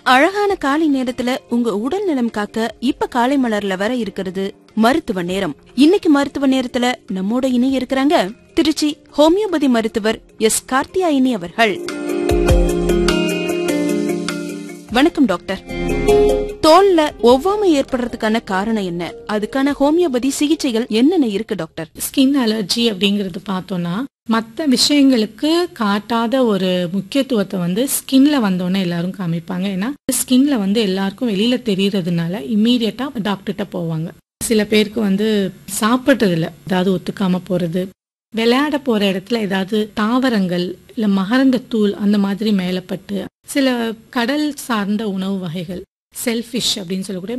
அழகான காலை நேரத்துல உங்க உடல் நலம் காக்க இப்ப காலை மலர்ல வர இருக்கிறது மருத்துவ நேரம் இன்னைக்கு மருத்துவ நேரத்துல நம்மோட இணைய இருக்கிறாங்க திருச்சி ஹோமியோபதி மருத்துவர் எஸ் கார்த்தியாயினி அவர்கள் வணக்கம் டாக்டர் தோல்ல ஒவ்வாமை ஏற்படுறதுக்கான காரணம் என்ன அதுக்கான ஹோமியோபதி சிகிச்சைகள் என்னென்ன இருக்கு டாக்டர் ஸ்கின் அலர்ஜி அப்படிங்கிறது பார்த்தோம்னா மற்ற விஷயங்களுக்கு காட்டாத ஒரு முக்கியத்துவத்தை வந்து ஸ்கின்ல வந்தோன்னே எல்லாரும் காமிப்பாங்க ஏன்னா ஸ்கின்ல வந்து எல்லாருக்கும் வெளியில தெரியறதுனால இம்மீடியட்டா டாக்டர்கிட்ட போவாங்க சில பேருக்கு வந்து சாப்பிட்றதுல ஏதாவது ஒத்துக்காம போறது விளையாட போற இடத்துல ஏதாவது தாவரங்கள் இல்ல மகரந்த தூள் அந்த மாதிரி மேலப்பட்டு சில கடல் சார்ந்த உணவு வகைகள் செல்ஃபிஷ் அப்படின்னு சொல்லக்கூடிய